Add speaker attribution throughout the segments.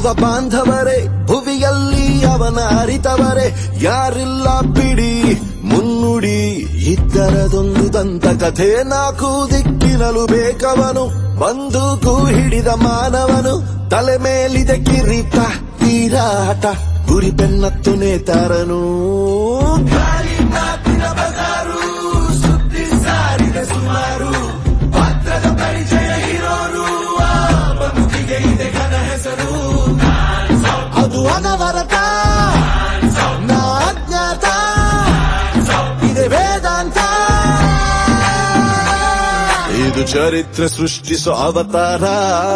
Speaker 1: ಕಾದಿರುವ ಬಾಂಧವರೇ ಭುವಿಯಲ್ಲಿ ಅವನ ಅರಿತವರೇ ಯಾರಿಲ್ಲ ಬಿಡಿ ಮುನ್ನುಡಿ ಇದ್ದರದೊಂದು ದಂತ ಕಥೆ ನಾಲ್ಕು ದಿಕ್ಕಿನಲು ಬೇಕವನು ಬಂದೂಕು ಹಿಡಿದ ಮಾನವನು ತಲೆ ಮೇಲಿದೆ ಕಿರೀಟ ತೀರಾಟ ಗುರಿ ಬೆನ್ನತ್ತು ನೇತಾರನು ಗಾಳಿ ಮಾತಿನ ಬಜಾರು ಸುದ್ದಿ ಸಾರಿದೆ ಸುಮಾರು ಪಾತ್ರದ ಪರಿಚಯ ಇರೋರು ಆ ಬದುಕಿಗೆ ಇದೆ ಘನ ಹೆಸರು ಅದು ಅನವರತ ನಾ ಅಜ್ಞಾತ ಇದೆ ವೇದಾಂತ ಇದು ಚರಿತ್ರೆ ಸೃಷ್ಟಿಸೋ ಅವತಾರ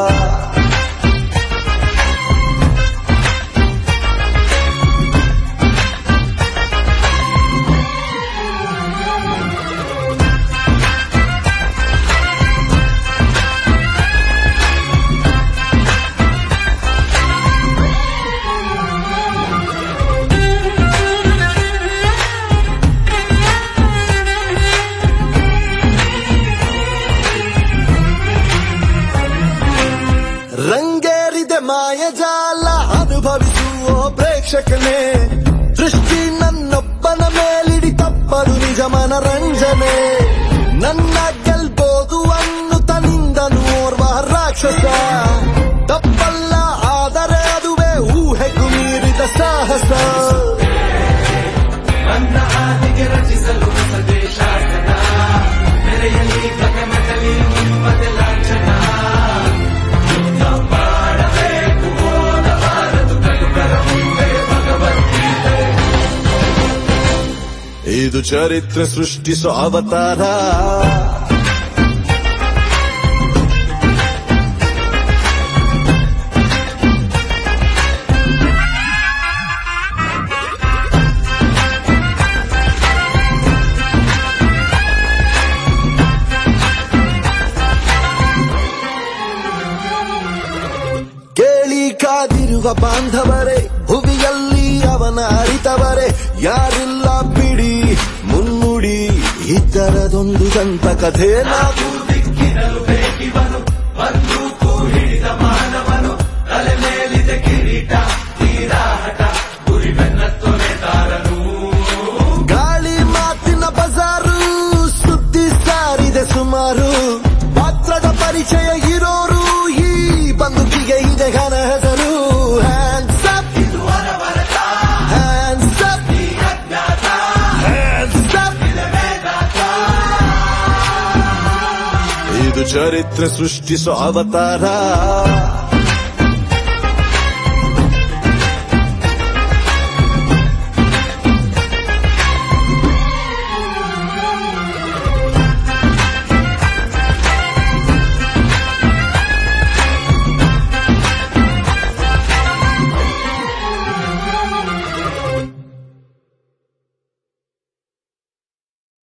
Speaker 1: ರಂಗೇರಿದೆ ಮಾಯಜಾಲ ಅನುಭವಿಸುವ ಪ್ರೇಕ್ಷಕನೇ ದೃಷ್ಟಿ ನನ್ನೊಬ್ಬನ ಮೇಲಿಡಿ ತಪ್ಪದು ನಿಜ ಮನರಂಜನೆ ನನ್ನ ಗೆಲ್ಬೋದು ಅನ್ನುತ್ತ ನಿಂದನು ಓರ್ವ ರಾಕ್ಷಸ ತಪ್ಪಲ್ಲ ಆದರೆ ಅದುವೇ ಊಹೆಗೂ ಮೀರಿದ ಸಾಹಸ ಇದು ಚರಿತ್ರೆ ಸೃಷ್ಟಿಸೋ ಅವತಾರ ಕೇಳಿ ಕಾದಿರುವ ಬಾಂಧವರೇ ಭುವಿಯಲ್ಲಿ ಅವನ ಅರಿತವರೇ ಯಾರಿಲ್ಲ ಬಿಡಿ ಮುನ್ನುಡಿ ಇದ್ದರದೊಂದು ದಂತ ಕಥೆ ನಾವು ಗಾಳಿ ಮಾತಿನ ಬಜಾರು ಸುದ್ದಿ ಸಾರಿದೆ ಸುಮಾರು ಪಾತ್ರದ ಪರಿಚಯ ಇರೋರು ಈ ಬಂದುಕಿಗೆ ಇದೆ ಘನ ಹೆಸರು hands up hands up hands up ಇದು ಚರಿತ್ರೆ ಸೃಷ್ಟಿಸೋ ಅವತಾರ